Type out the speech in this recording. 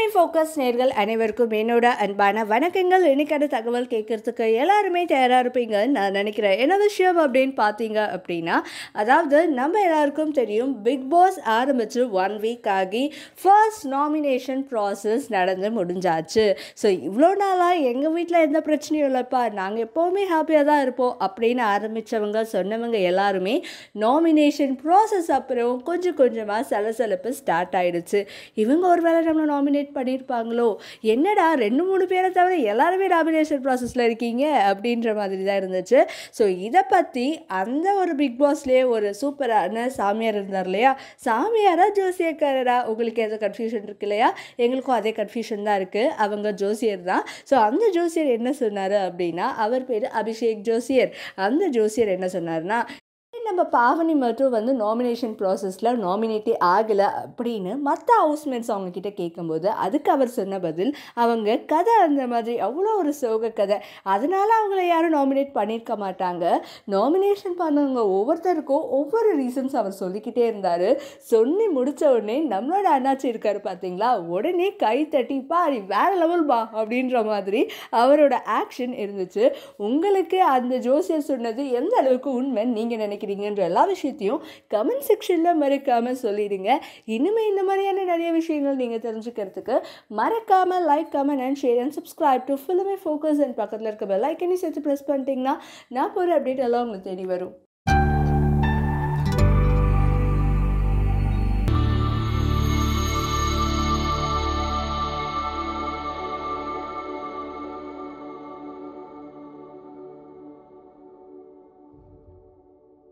filmy focus நேர்கள் அனைவருக்கும் என்னோட அன்பான வணக்கங்கள் இன்னைக்கான தகவல் கேட்கறதுக்கு எல்லாருமே தயாராக இருப்பீங்கன்னு நான் நினைக்கிறேன் என்ன விஷயம் அப்படின்னு பார்த்தீங்க அப்படின்னா அதாவது நம்ம எல்லாருக்கும் தெரியும் பிக் பாஸ் ஆரம்பித்து ஒன் வீக் ஆகி ஃபர்ஸ்ட் நாமினேஷன் ப்ராசஸ் நடந்து முடிஞ்சாச்சு ஸோ இவ்வளோ நாளாக எங்கள் வீட்டில் எந்த பிரச்சனையும் இல்லைப்பா நாங்கள் எப்போவுமே ஹாப்பியாக தான் இருப்போம் அப்படின்னு ஆரம்பித்தவங்க சொன்னவங்க எல்லாருமே நாமினேஷன் ப்ராசஸ் அப்புறம் கொஞ்சம் கொஞ்சமாக சலசலப்பு ஸ்டார்ட் ஆயிடுச்சு இவங்க ஒரு வேளை நம்மளை நாமினேட் பண்ணியிருப்பாங்களோ என்னடா ரெண்டு மூணு பேரை தவிர எல்லாருமே நாமினேஷன் ப்ராசஸில் இருக்கீங்க அப்படின்ற மாதிரி தான் இருந்துச்சு ஸோ இதை பற்றி அந்த ஒரு பிக் பாஸ்லேயே ஒரு சூப்பரான சாமியார் இருந்தார் இல்லையா சாமியாரா ஜோசியக்காரரா உங்களுக்கு எதாவது கன்ஃபியூஷன் இருக்கு இல்லையா எங்களுக்கும் அதே கன்ஃபியூஷன் தான் இருக்குது அவங்க ஜோசியர் தான் ஸோ அந்த ஜோசியர் என்ன சொன்னார் அப்படின்னா அவர் பேர் அபிஷேக் ஜோசியர் அந்த ஜோசியர் என்ன சொன்னார்னா நம்ம பாவனி மட்டும் வந்து நாமினேஷன் ப்ராசஸில் நாமினேட்டே ஆகலை அப்படின்னு மற்ற ஹவுஸ்மேட்ஸ் அவங்கக்கிட்ட கேட்கும்போது அதுக்கு அவர் சொன்ன பதில் அவங்க கதை அந்த மாதிரி அவ்வளோ ஒரு சோக கதை அதனால் அவங்கள யாரும் நாமினேட் பண்ணியிருக்க மாட்டாங்க நாமினேஷன் பண்ணவங்க ஒவ்வொருத்தருக்கும் ஒவ்வொரு ரீசன்ஸ் அவர் சொல்லிக்கிட்டே இருந்தார் சொல்லி முடித்த உடனே நம்மளோட அண்ணாச்சி இருக்கார் பார்த்தீங்களா உடனே கை தட்டி பாரி வேற லெவல் பா அப்படின்ற மாதிரி அவரோட ஆக்ஷன் இருந்துச்சு உங்களுக்கு அந்த ஜோசியர் சொன்னது எந்த அளவுக்கு உண்மை நீங்கள் நினைக்கிறீங்கன்ற எல்லா விஷயத்தையும் கமெண்ட் செக்ஷனில் மறக்காமல் சொல்லிடுங்க இனிமேல் இந்த மாதிரியான நிறைய விஷயங்கள் நீங்கள் தெரிஞ்சுக்கிறதுக்கு மறக்காமல் like comment and share and subscribe to filmy focus and பக்கத்தில் இருக்க பெல் ஐக்கனையும் சேர்த்து ப்ரெஸ் பண்ணிட்டீங்கன்னா நான் போகிற அப்டேட் எல்லாம் உங்களுக்கு தேடி வரும்